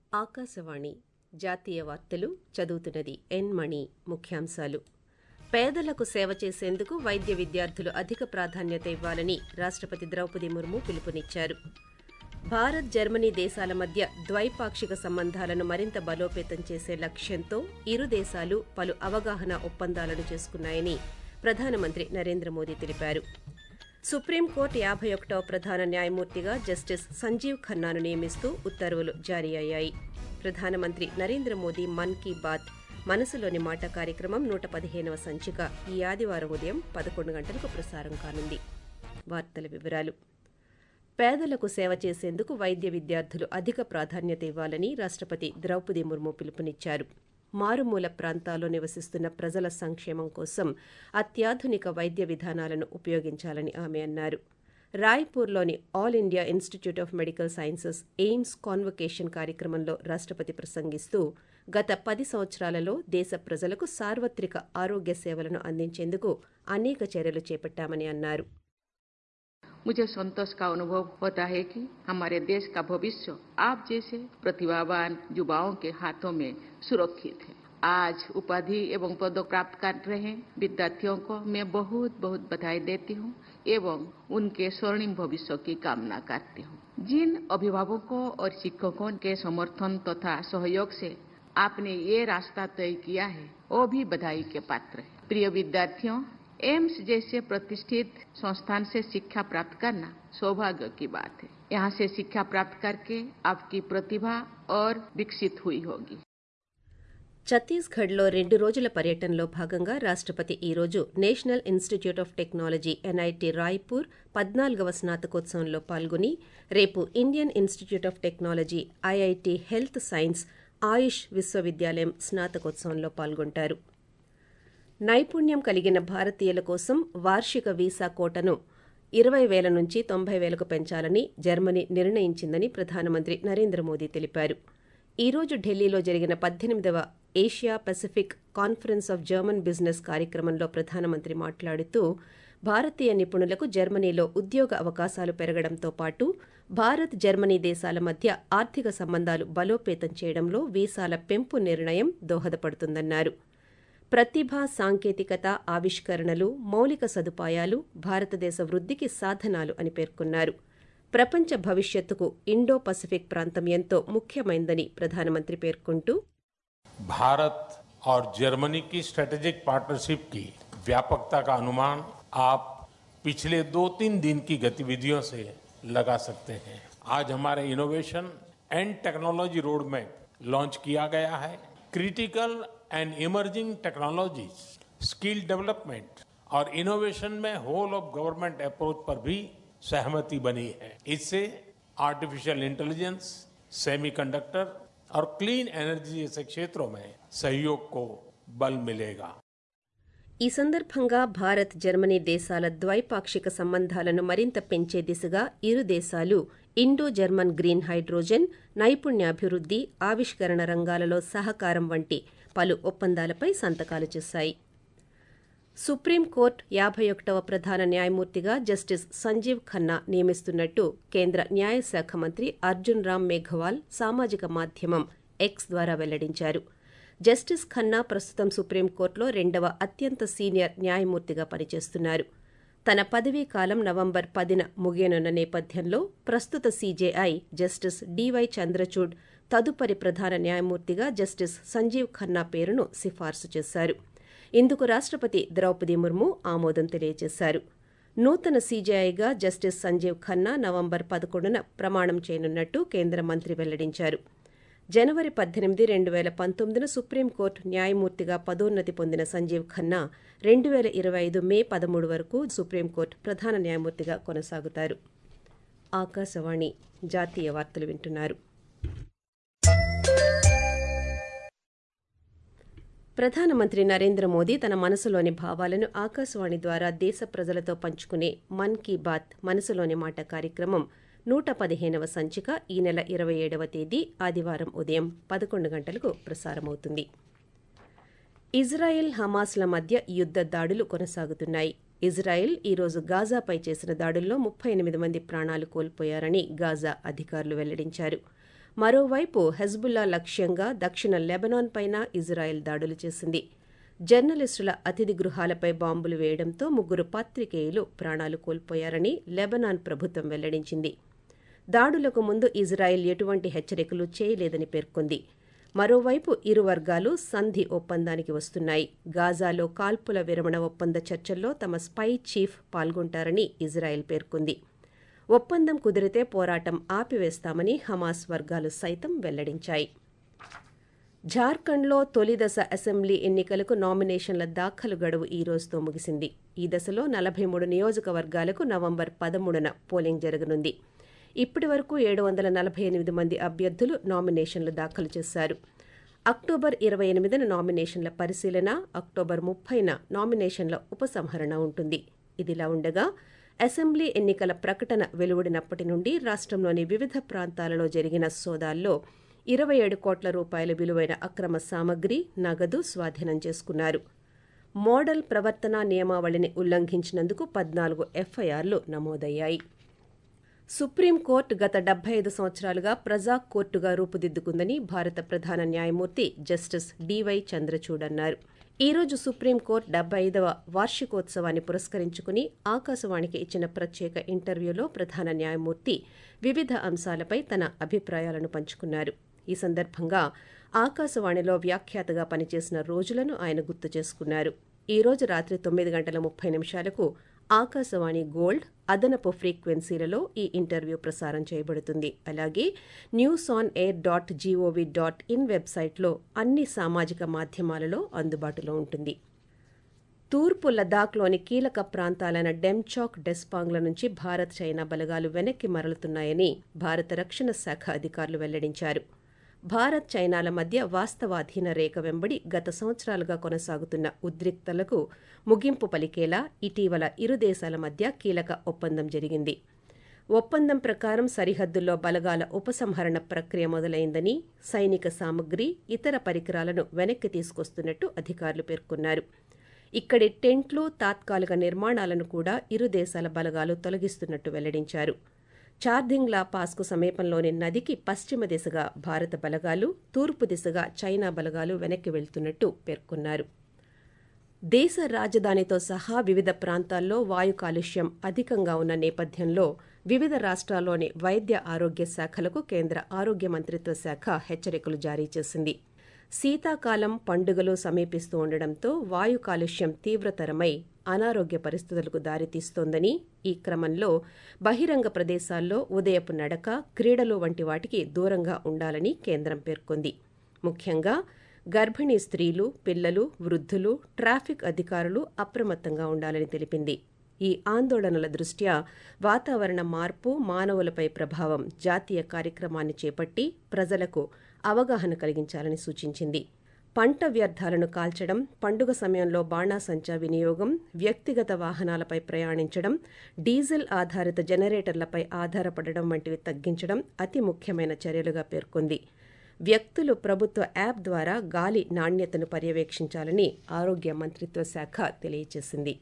ఆకాశవాణి జాతీయ వార్తలు చదువుతున్నది ఎన్ మణి ముఖ్యాంశాలు పేదలకు సేవ చేసేందుకు వైద్య విద్యార్థులు అధిక ప్రాధాన్యత ఇవ్వాలని రాష్ట్రపతి ద్రౌపది ముర్ము పిలుపునిచ్చారు భారత్ జర్మనీ దేశాల మధ్య ద్వైపాక్షిక సంబంధాలను మరింత బలోపేతం చేసే లక్ష్యంతో ఇరు దేశాలు పలు అవగాహన ఒప్పందాలను చేసుకున్నాయని ప్రధానమంత్రి నరేంద్ర మోదీ తెలిపారు సుప్రీంకోర్టు యాభై ఒకటవ ప్రధాన న్యాయమూర్తిగా జస్టిస్ సంజీవ్ ఖన్నాను నియమిస్తూ ఉత్తర్వులు జారీ అయ్యాయి ప్రధానమంత్రి నరేంద్ర మోదీ మన్ కీ బాత్ మనసులోని మాట కార్యక్రమం నూట పదిహేనవ సంచిక ఈ ఆదివారం ఉదయం పదకొండు గంటలకు ప్రసారం కానుంది వార్తల వివరాలు పేదలకు సేవ చేసేందుకు వైద్య విద్యార్థులు అధిక ప్రాధాన్యత ఇవ్వాలని రాష్ట్రపతి ద్రౌపది ముర్ము పిలుపునిచ్చారు మారుమూల ప్రాంతాల్లో నివసిస్తున్న ప్రజల సంక్షేమం కోసం అత్యాధునిక వైద్య విధానాలను ఉపయోగించాలని ఆమె అన్నారు రాయ్పూర్లోని All India Institute of Medical Sciences AIIMS convocation కార్యక్రమంలో రాష్ట్రపతి ప్రసంగిస్తూ గత పది సంవత్సరాలలో దేశ ప్రజలకు సార్వత్రిక ఆరోగ్య సేవలను అందించేందుకు అనేక చర్యలు చేపట్టామని అన్నారు मुझे संतोष का अनुभव होता है कि हमारे देश का भविष्य आप जैसे प्रतिभावान युवाओं के हाथों में सुरक्षित है आज उपाधि एवं पदक प्राप्त कर रहे विद्यार्थियों को मैं बहुत बहुत बधाई देती हूँ एवं उनके स्वर्णिम भविष्य की कामना करती हूँ जिन अभिभावकों और शिक्षकों के समर्थन तथा सहयोग से आपने ये रास्ता तय किया है वो भी बधाई के पात्र है प्रिय विद्यार्थियों एम्स जैसे प्रतिष्ठित संस्थान से शिक्षा प्राप्त करना सौभाग्य की बात है यहाँ से शिक्षा प्राप्त करके आपकी प्रतिभा और विकसित हुई होगी ఛత్తీస్గఢ్లో రెండు రోజుల పర్యటనలో భాగంగా రాష్ట్రపతి ఈ రోజు National Institute of Technology NIT Raipur పద్నాలుగవ స్నాతకోత్సవంలో పాల్గొని రేపు Indian Institute of Technology IIT health science Ayush విశ్వవిద్యాలయం స్నాతకోత్సవంలో పాల్గొంటారు నైపుణ్యం కలిగిన భారతీయుల కోసం వార్షిక వీసా కోటను ఇరవై వేల నుంచి తొంభై వేలకు పెంచాలని జర్మనీ నిర్ణయించిందని ప్రధానమంత్రి నరేంద్ర మోదీ తెలిపారు ఈ రోజు ఢిల్లీలో జరిగిన పద్దెనిమిదవ Asia Pacific conference of German business కార్యక్రమంలో ప్రధానమంత్రి మాట్లాడుతూ భారతీయ నిపుణులకు జర్మనీలో ఉద్యోగ అవకాశాలు పెరగడంతో పాటు భారత్ జర్మనీ దేశాల మధ్య ఆర్థిక సంబంధాలు బలోపేతం చేయడంలో వీసాల పెంపు నిర్ణయం దోహదపడుతుందన్నారు ప్రతిభ సాంకేతికత ఆవిష్కరణలు మౌలిక సదుపాయాలు భారతదేశ వృద్ధికి సాధనాలు అని పేర్కొన్నారు ప్రపంచ భవిష్యత్తుకు ఇండో పసిఫిక్ ప్రాంతం ఎంతో ముఖ్యమైందని ప్రధానమంత్రి పేర్కొంటూ भारत और जर्मनी की स्ट्रेटेजिक पार्टनरशिप की व्यापकता का अनुमान आप पिछले दो तीन दिन की गतिविधियों से लगा सकते हैं आज हमारे innovation and technology road map launch किया गया है critical and emerging technologies skill development और इनोवेशन में होल ऑफ गवर्नमेंट अप्रोच पर भी सहमति बनी है इससे आर्टिफिशियल इंटेलिजेंस सेमीकंडक्टर और क्लीन एनर्जी जैसे क्षेत्रों में सहयोग को बल मिलेगा ఈ సందర్భంగా భారత్ జర్మనీ దేశాల ద్వైపాక్షిక సంబంధాలను మరింత పెంచే దిశగా ఇరు దేశాలు ఇండో జర్మన్ గ్రీన్ హైడ్రోజన్ నైపుణ్యాభివృద్ధి ఆవిష్కరణ రంగాలలో సహకారం వంటి పలు ఒప్పందాలపై సంతకాలు చేశాయి సుప్రీంకోర్టు యాభై ఒకటవ ప్రధాన న్యాయమూర్తిగా జస్టిస్ సంజీవ్ ఖన్నా నియమిస్తున్నట్టు కేంద్ర న్యాయశాఖ మంత్రి అర్జున్ రామ్ మేఘవాల్ సామాజిక మాధ్యమం ఎక్స్ ద్వారా వెల్లడించారు జస్టిస్ ఖన్నా ప్రస్తుతం సుప్రీంకోర్టులో రెండవ అత్యంత సీనియర్ న్యాయమూర్తిగా పనిచేస్తున్నారు తన పదవీ కాలం నవంబర్ పదిన ముగియనున్న నేపథ్యంలో ప్రస్తుత సీజేఐ జస్టిస్ డివై చంద్రచూడ్ తదుపరి ప్రధాన న్యాయమూర్తిగా జస్టిస్ సంజీవ్ ఖన్నా పేరును సిఫార్సు చేశారు ఇందుకు రాష్ట్రపతి ద్రౌపది ముర్ము ఆమోదం తెలియజేశారు నూతన సీజేఐగా జస్టిస్ సంజీవ్ ఖన్నా నవంబర్ పదకొండున ప్రమాణం చేయనున్నట్టు కేంద్ర మంత్రి వెల్లడించారు జనవరి పద్దెనిమిది రెండు వేల పంతొమ్మిదిన సుప్రీంకోర్టు న్యాయమూర్తిగా పదోన్నతి పొందిన సంజీవ్ ఖన్నా రెండు వేల ఇరవై ఐదు మే పదమూడు వరకు సుప్రీంకోర్టు ప్రధాన న్యాయమూర్తిగా కొనసాగుతారు ఆకాశవాణి జాతీయ వార్తలు వింటున్నారు ప్రధానమంత్రి నరేంద్ర మోదీ తన మనసులోని భావాలను ఆకాశవాణి ద్వారా దేశ ప్రజలతో పంచుకునే మన్ కీ బాత్ మనసులోని మాట కార్యక్రమం నూట పదిహేనవ సంచిక ఈ నెల ఇరవై ఏడవ తేదీ ఆదివారం ఉదయం పదకొండు గంటలకు ప్రసారమవుతుంది ఇజ్రాయెల్ హమాస్ల మధ్య యుద్ద దాడులు కొనసాగుతున్నాయి ఇజ్రాయెల్ ఈరోజు గాజాపై చేసిన దాడుల్లో ముప్పై ఎనిమిది మంది ప్రాణాలు కోల్పోయారని గాజా అధికారులు వెల్లడించారు మరోవైపు హెజ్బుల్లా లక్ష్యంగా దక్షిణ లెబనాన్ పైన ఇజ్రాయెల్ దాడులు చేసింది జర్నలిస్టుల అతిథి గృహాలపై బాంబులు వేయడంతో ముగ్గురు పాత్రికేయులు ప్రాణాలు కోల్పోయారని లెబనాన్ ప్రభుత్వం వెల్లడించింది దాడులకు ముందు ఇజ్రాయెల్ ఎటువంటి హెచ్చరికలు చేయలేదని పేర్కొంది మరోవైపు ఇరు వర్గాలు సంధి ఒప్పందానికి వస్తున్నాయి గాజాలో కాల్పుల విరమణ ఒప్పంద చర్చల్లో తమ స్పై చీఫ్ పాల్గొంటారని ఇజ్రాయెల్ పేర్కొంది ఒప్పందం కుదిరితే పోరాటం ఆపివేస్తామని హమాస్ వర్గాలు సైతం వెల్లడించాయి జార్ఖండ్లో తొలి దశ అసెంబ్లీ ఎన్నికలకు నామినేషన్ల దాఖలు గడువు ఈ రోజుతో ముగిసింది ఈ దశలో నలభై మూడు నియోజకవర్గాలకు నవంబర్ పదమూడున పోలింగ్ జరగనుంది ఇప్పటి వరకు ఏడు వందల నలభై ఎనిమిది మంది అభ్యర్థులు నామినేషన్లు దాఖలు చేశారు అక్టోబర్ ఇరవై ఎనిమిదిన నామినేషన్ల పరిశీలన అక్టోబర్ ముప్పైన నామినేషన్ల ఉపసంహరణ ఉంటుంది ఇదిలా ఉండగా అసెంబ్లీ ఎన్నికల ప్రకటన వెలువడినప్పటి నుండి రాష్ట్రంలోని వివిధ ప్రాంతాలలో జరిగిన సోదాల్లో ఇరవై ఏడు కోట్ల రూపాయల విలువైన అక్రమ సామగ్రి నగదు స్వాధీనం చేసుకున్నారు మోడల్ ప్రవర్తన నియమావళిని ఉల్లంఘించినందుకు పద్నాలుగు ఎఫ్ఐఆర్లు నమోదయ్యాయి సుప్రీంకోర్టు గత డెబ్బై ఐదు సంవత్సరాలుగా ప్రజా కోర్టుగా రూపుదిద్దుకుందని భారత ప్రధాన న్యాయమూర్తి జస్టిస్ డివై చంద్రచూడ్ అన్నారు ఈ రోజు సుప్రీంకోర్టు డెబ్బై ఐదవ వార్షికోత్సవాన్ని పురస్కరించుకుని ఆకాశవాణికి ఇచ్చిన ప్రత్యేక ఇంటర్వ్యూలో ప్రధాన న్యాయమూర్తి వివిధ అంశాలపై తన అభిప్రాయాలను పంచుకున్నారు ఈ సందర్భంగా ఆకాశవాణిలో వ్యాఖ్యాతగా పనిచేసిన రోజులను ఆయన గుర్తు చేసుకున్నారు ఈ రోజు రాత్రి తొమ్మిది గంటల ముప్పై నిమిషాలకు ఆకాశవాణి గోల్డ్ అదనపు ఫ్రీక్వెన్సీలలో ఈ ఇంటర్వ్యూ ప్రసారం చేయబడుతుంది అలాగే news on air dot GOV dot in వెబ్సైట్లో అన్ని సామాజిక మాధ్యమాలలో అందుబాటులో ఉంటుంది తూర్పు లదాఖ్లోని కీలక ప్రాంతాలైన డెమ్చాక్ డెస్పాంగ్ల నుంచి భారత్ చైనా బలగాలు వెనక్కి మరలుతున్నాయని భారత రక్షణ శాఖ అధికారులు వెల్లడించారు భారత్ చైనాల మధ్య వాస్తవాధీన రేఖ వెంబడి గత సంవత్సరాలుగా కొనసాగుతున్న ఉద్రిక్తలకు ముగింపు పలికేలా ఇటీవల ఇరు దేశాల మధ్య కీలక ఒప్పందం జరిగింది ఒప్పందం ప్రకారం సరిహద్దుల్లో బలగాల ఉపసంహరణ ప్రక్రియ మొదలైందని సైనిక సామగ్రి ఇతర పరికరాలను వెనక్కి తీసుకొస్తున్నట్టు అధికారులు పేర్కొన్నారు ఇక్కడి టెంట్లు తాత్కాలిక నిర్మాణాలను కూడా ఇరు దేశాల బలగాలు తొలగిస్తున్నట్టు వెల్లడించారు చార్ధింగ్లా పాస్కు సమీపంలోని నదికి పశ్చిమ దిశగా భారత బలగాలు తూర్పు దిశగా చైనా బలగాలు వెనక్కి వెళ్తున్నట్టు పేర్కొన్నారు దేశ రాజధానితో సహా వివిధ ప్రాంతాల్లో వాయు కాలుష్యం అధికంగా ఉన్న నేపథ్యంలో వివిధ రాష్ట్రాల్లోని వైద్య ఆరోగ్య శాఖలకు కేంద్ర ఆరోగ్య మంత్రిత్వ శాఖ హెచ్చరికలు జారీ చేసింది శీతాకాలం పండుగలు సమీపిస్తూ ఉండడంతో వాయు కాలుష్యం తీవ్రతరమై అనారోగ్య పరిస్థితులకు దారితీస్తోందని ఈ క్రమంలో బహిరంగ ప్రదేశాల్లో ఉదయపు నడక క్రీడలు వంటి వాటికి దూరంగా ఉండాలని కేంద్రం పేర్కొంది ముఖ్యంగా గర్భిణీ స్త్రీలు పిల్లలు వృద్ధులు ట్రాఫిక్ అధికారులు అప్రమత్తంగా ఉండాలని తెలిపింది ఈ ఆందోళనల దృష్ట్యా వాతావరణ మార్పు మానవులపై ప్రభావం జాతీయ కార్యక్రమాన్ని చేపట్టి ప్రజలకు అవగాహన కలిగించాలని సూచించింది పంట వ్యర్థాలను కాల్చడం పండుగ సమయంలో బాణాసంచా వినియోగం వ్యక్తిగత వాహనాలపై ప్రయాణించడం డీజిల్ ఆధారిత జనరేటర్లపై ఆధారపడడం వంటివి తగ్గించడం అతి ముఖ్యమైన చర్యలుగా పేర్కొంది వ్యక్తులు ప్రభుత్వ యాప్ ద్వారా గాలి నాణ్యతను పర్యవేక్షించాలని ఆరోగ్య మంత్రిత్వ శాఖ తెలియజేసింది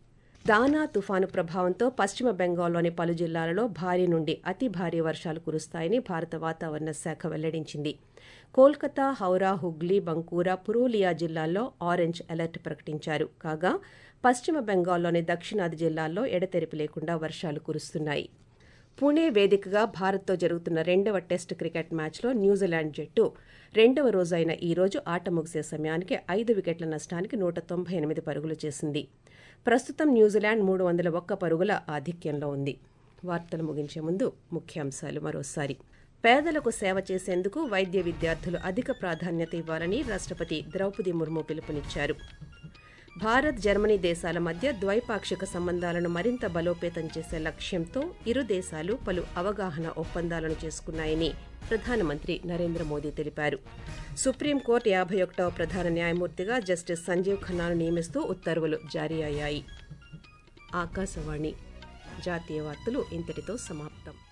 దానా తుఫాను ప్రభావంతో పశ్చిమ బెంగాల్లోని పలు జిల్లాలలో భారీ నుండి అతి భారీ వర్షాలు కురుస్తాయని భారత వాతావరణ శాఖ వెల్లడించింది కోల్కతా హౌరా హుగ్లీ బంకూరా పురూలియా జిల్లాల్లో ఆరెంజ్ అలర్ట్ ప్రకటించారు కాగా పశ్చిమ బెంగాల్లోని దక్షిణాది జిల్లాల్లో ఎడతెరిపి లేకుండా వర్షాలు కురుస్తున్నాయి పుణే వేదికగా భారత్తో జరుగుతున్న రెండవ టెస్ట్ క్రికెట్ మ్యాచ్లో న్యూజిలాండ్ జట్టు రెండవ రోజైన ఈ రోజు ఆట ముగిసే సమయానికి ఐదు వికెట్ల నష్టానికి నూట తొంభై ఎనిమిది పరుగులు చేసింది ప్రస్తుతం న్యూజిలాండ్ మూడు వందల ఒక్క పరుగుల ఆధిక్యంలో ఉంది వార్తలు ముగించే ముందు ముఖ్యాంశాలు మరోసారి పేదలకు సేవ చేసేందుకు వైద్య విద్యార్థులు అధిక ప్రాధాన్యత ఇవ్వాలని రాష్ట్రపతి ద్రౌపది ముర్ము పిలుపునిచ్చారు భారత్ జర్మనీ దేశాల మధ్య ద్వైపాక్షిక సంబంధాలను మరింత బలోపేతం చేసే లక్ష్యంతో ఇరు దేశాలు పలు అవగాహన ఒప్పందాలను చేసుకున్నాయని ప్రధానమంత్రి నరేంద్ర మోదీ తెలిపారు సుప్రీంకోర్టు యాభై ఒకటవ ప్రధాన న్యాయమూర్తిగా జస్టిస్ సంజీవ్ ఖన్నాను నియమిస్తూ ఉత్తర్వులు జారీ అయ్యాయి ఆకాశవాణి జాతీయ వార్తలు ఇంతటితో సమాప్తం